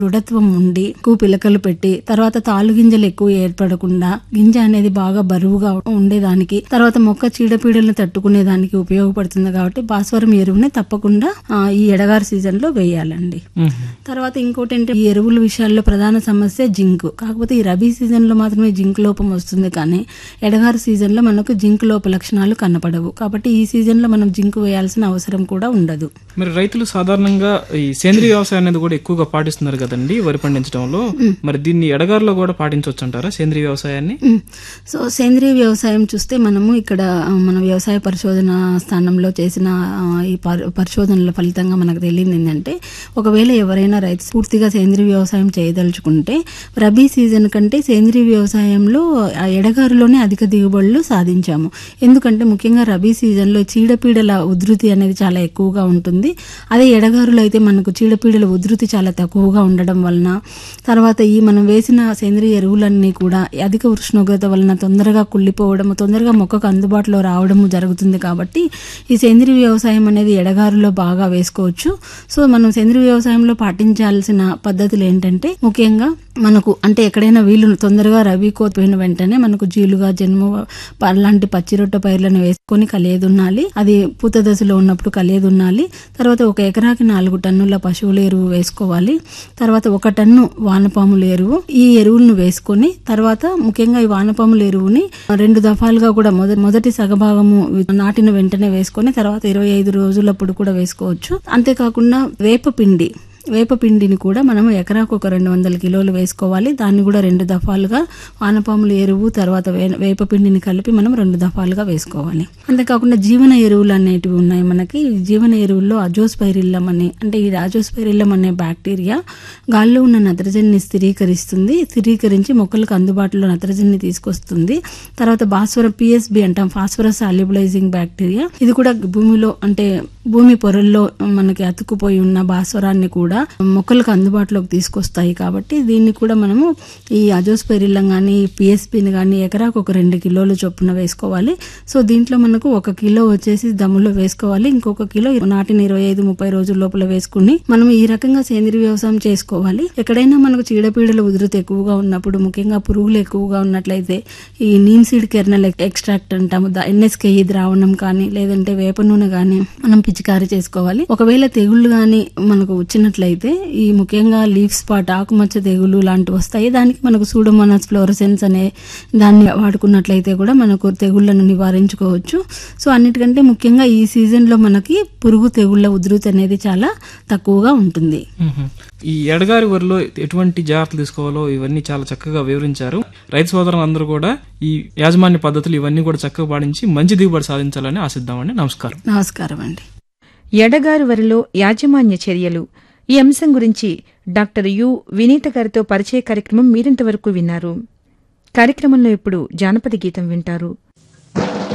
దృఢత్వం ఉండి ఎక్కువ పిలకలు పెట్టి తర్వాత తాలు గింజలు ఎక్కువ ఏర్పడకుండా గింజ అనేది బాగా బరువుగా ఉండేదానికి తర్వాత మొక్క చీడపీడలను తట్టుకునే దానికి ఉపయోగపడుతుంది కాబట్టి భాస్వరం ఎరువుని తప్పకుండా ఆ, ఈ ఎడగారు సీజన్ లో వేయాలండి మ్మ్. తర్వాత ఇంకోటి ఏంటి ఈ ఎరువుల విషయాల్లో ప్రధాన సమస్య జింక్ కాకపోతే ఈ రబీ సీజన్ లో మాత్రమే జింక్ లోపం వస్తుంది కానీ ఎడగారు సీజన్ లో మనకు జింక్ లోప లక్షణాలు కనపడవు కాబట్టి ఈ సీజన్ లో మనం జింక్ వేయాల్సిన అవసరం కూడా ఉండదు మరి రైతులు సాధారణంగా ఈ సేంద్రీయ వ్యవసాయం అనేది కూడా ఎక్కువగా పాటిస్తున్నారు కదండి వరి పండించడంలో మరి దీన్ని ఎడగారులో కూడా పాటించవచ్చు అంటారా సేంద్రీయ వ్యవసాయాన్ని మ్మ్. సో సేంద్రీయ వ్యవసాయం చూస్తే మనము ఇక్కడ ఆ, మన వ్యవసాయ పరిశోధన స్థానంలో చేసిన ఆ, ఈ పరి- పరిశోధనల ఫలితంగా మనకు తెలియదు ఏంటంటే ఒకవేళ ఎవరైనా రైతు పూర్తిగా సేంద్రీయ వ్యవసాయం చేయదలుచుకుంటే రబీ సీజన్ కంటే సేంద్రీయ వ్యవసాయంలో ఆ ఎడగారులోనే అధిక దిగుబడులు సాధించాము ఎందుకంటే ముఖ్యంగా రబీ సీజన్లో చీడపీడల ఉధృతి అనేది చాలా ఎక్కువగా ఉంటుంది అదే ఎడగారులో అయితే మనకు చీడపీడల ఉధృతి చాలా తక్కువగా ఉండడం వలన తర్వాత ఈ మనం వేసిన సేంద్రియ ఎరువులన్నీ కూడా అధిక ఉష్ణోగ్రత వలన తొందరగా కుళ్ళిపోవడము తొందరగా మొక్కకు అందుబాటులో రావడము జరుగుతుంది కాబట్టి ఈ సేంద్రియ వ్యవసాయం అనేది ఎడగారులో బాగా వేసుకోవచ్చు సో మనం సేంద్రియ వ్యవసాయంలో పాటించాల్సిన పద్ధతులు ఏంటంటే ముఖ్యంగా మనకు అంటే ఎక్కడైనా వీళ్ళు తొందరగా రవి కోతపోయిన వెంటనే మనకు జీలుగా జన్ము ప- లాంటి పచ్చిరొట్ట పైర్లను వేసుకొని కలియదున్నాలి అది పూత దశలో ఉన్నప్పుడు కలియదున్నాలి తర్వాత ఒక ఎకరాకి నాలుగు టన్నుల పశువుల ఎరువు వేసుకోవాలి తర్వాత ఒక టన్ను వానపాముల ఎరువు ఈ ఎరువులను వేసుకొని తర్వాత ముఖ్యంగా ఈ వానపాముల ఎరువుని రెండు దఫాలుగా కూడా మొద మొదటి సగభాగము నాటిన వెంటనే వేసుకొని తర్వాత ఇరవై ఐదు రోజులప్పుడు కూడా వేసుకోవచ్చు అంతేకాకుండా వేపపిండి వేపపిండిని కూడా మనం ఎకరాకు ఒక రెండు వందల కిలోలు వేసుకోవాలి దాన్ని కూడా రెండు దఫాలుగా వానపాముల ఎరువు తర్వాత వే- వేపపిండిని కలిపి మనం రెండు దఫాలుగా వేసుకోవాలి అంతేకాకుండా జీవన ఎరువులు అనేటివి ఉన్నాయి మనకి ఈ జీవన ఎరువుల్లో అజోస్పైరిల్లం అని అంటే ఈ అజోస్పైరిల్లం అనే బ్యాక్టీరియా గాల్లో ఉన్న నత్రజనిని స్థిరీకరిస్తుంది స్థిరీకరించి మొక్కలకు అందుబాటులో నత్రజనిని తీసుకొస్తుంది తర్వాత భాస్వరం పిఎస్బి అంటాం ఫాస్ఫరస్ సాల్యుబలైజింగ్ బ్యాక్టీరియా ఇది కూడా భూమిలో అంటే భూమి పొరల్లో మనకి అతుక్కుపోయి ఉన్న భాస్వరాన్ని కూడా మొక్కలకు అందుబాటులోకి తీసుకొస్తాయి కాబట్టి దీన్ని కూడా మనము ఈ అజోస్పెరిల్లం కానీ పిఎస్పిని కానీ ఎకరాకు ఒక రెండు కిలోలు చొప్పున వేసుకోవాలి సో దీంట్లో మనకు ఒక కిలో వచ్చేసి దమ్ములో వేసుకోవాలి ఇంకొక కిలో నాటిన ఇరవై ఐదు ముప్పై రోజుల లోపల వేసుకుని మనం ఈ రకంగా సేంద్రీయ వ్యవసాయం చేసుకోవాలి ఎక్కడైనా మనకు చీడపీడల ఉధృతి ఎక్కువగా ఉన్నప్పుడు ముఖ్యంగా పురుగులు ఎక్కువగా ఉన్నట్లయితే ఈ నీమ్ సీడ్ కెర్నల్ ఎక్స్ట్రాక్ట్ అంటాము ఎన్ఎస్కేఈ ద్రావణం కానీ లేదంటే వేప నూనె కానీ మనం పిచికారీ చేసుకోవాలి ఒకవేళ తెగుళ్ళు కానీ మనకు వచ్చినట్లయితే ఈ ముఖ్యంగా లీఫ్ స్పాట్ ఆకుమచ్చ తెగులు లాంటివి వస్తాయి దానికి మనకు సూడోమోనాస్ ఫ్లోరసెన్స్ అనే దాన్ని వాడుకున్నట్లయితే కూడా మనకు తెగుళ్లను నివారించుకోవచ్చు సో అన్నిటికంటే ముఖ్యంగా ఈ సీజన్ లో మనకి పురుగు తెగుళ్ల ఉధృతి అనేది చాలా తక్కువగా ఉంటుంది మ్మ్. ఈ ఎడగారి వరిలో ఎటువంటి జాగ్రత్తలు తీసుకోవాలో ఇవన్నీ చాలా చక్కగా వివరించారు రైతు సోదరులు అందరూ కూడా ఈ యాజమాన్య పద్ధతులు ఇవన్నీ కూడా చక్కగా పాటించి మంచి దిగుబడి సాధించాలని ఆశిద్దామండి నమస్కారం నమస్కారం అండి ఎడగారు వరిలో యాజమాన్య చర్యలు ఈ అంశం గురించి డాక్టర్ యు వినీత గారితో పరిచయ కార్యక్రమం మీరింతవరకు విన్నారు కార్యక్రమంలో ఇప్పుడు జానపద గీతం వింటారు